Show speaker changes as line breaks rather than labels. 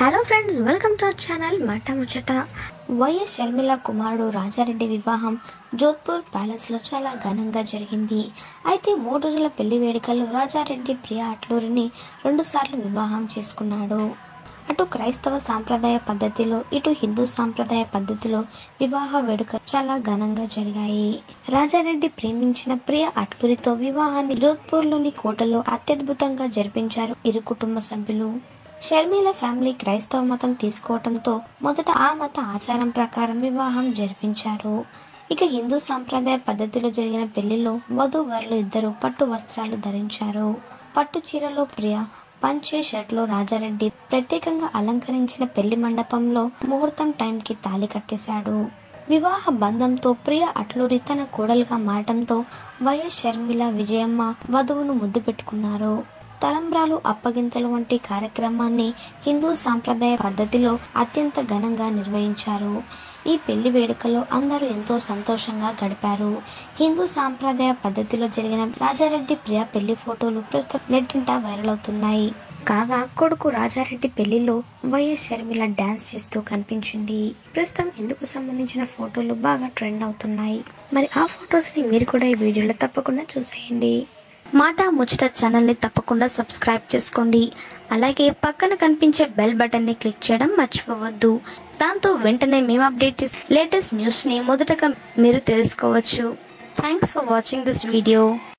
hello friends welcome to our channel Maata Muchata YS Sharmila కుమారుడు రాజారెడ్డి వివాహం జోధ్పూర్ ప్యాలెస్లో చాలా ఘనంగా జరిగింది అయితే మూడు రోజుల పెళ్లి వేడుకల్లో రాజారెడ్డి ప్రియా అట్లూరిని రెండుసార్లు వివాహం చేసుకున్నాడు అటు క్రైస్తవ సాంప్రదాయ పద్ధతిలో ఇటు హిందూ సాంప్రదాయ పద్ధతిలో వివాహ వేడుక చాలా ఘనంగా జరిగాయి రాజారెడ్డి ప్రేమించిన ప్రియ అట్లూరితో వివాహాన్ని జోధ్పూర్లోని కోటలో అత్యద్భుతంగా జరిపించారు ఇరు కుటుంబ సభ్యులు షర్మిల ఫ్యామిలీ క్రైస్తవ మతం తీసుకోవడంతో మొదట ఆ మత ఆచారం ప్రకారం వివాహం జరిపించారు ఇక హిందూ సాంప్రదాయ పద్ధతిలో జరిగిన పెళ్లిలో వధూవరులు ఇద్దరు పట్టు వస్త్రాలు ధరించారు పట్టు చీరలో ప్రియ పంచే షర్ట్లో రాజారెడ్డి ప్రత్యేకంగా అలంకరించిన పెళ్లి మండపంలో ముహూర్తం టైంకి తాళి కట్టేశాడు వివాహ బంధంతో ప్రియ అట్లూరి తన కోడలుగా మారటంతో వైఎస్ షర్మిల విజయమ్మ వధువును ముద్దు పెట్టుకున్నారు తలంబ్రాలు అప్పగింతలు వంటి కార్యక్రమాన్ని హిందూ సాంప్రదాయ పద్ధతిలో అత్యంత ఘనంగా నిర్వహించారు ఈ పెళ్లి వేడుకలో అందరూ ఎంతో సంతోషంగా గడిపారు హిందూ సాంప్రదాయ పద్ధతిలో జరిగిన రాజారెడ్డి ప్రియ పెళ్లి ఫోటోలు ప్రస్తుతం నెట్టింట వైరల్ అవుతున్నాయి కాగా కొడుకు రాజారెడ్డి పెళ్లిలో వైఎస్ షర్మిల డాన్స్ చేస్తూ కనిపించింది ప్రస్తుతం ఇందుకు సంబంధించిన ఫోటోలు బాగా ట్రెండ్ అవుతున్నాయి మరి ఆ ఫొటోస్ ని మీరు కూడా ఈ వీడియోలో తప్పకుండా చూసేయండి మాట ముచ్చట ఛానల్ని తప్పకుండా సబ్స్క్రైబ్ చేసుకోండి అలాగే పక్కన కనిపించే బెల్ బటన్ని క్లిక్ చేయడం మర్చిపోవద్దు దాంతో వెంటనే మేము అప్డేట్ చేసే లేటెస్ట్ న్యూస్ని మొదటగా మీరు తెలుసుకోవచ్చు thanks for watching this video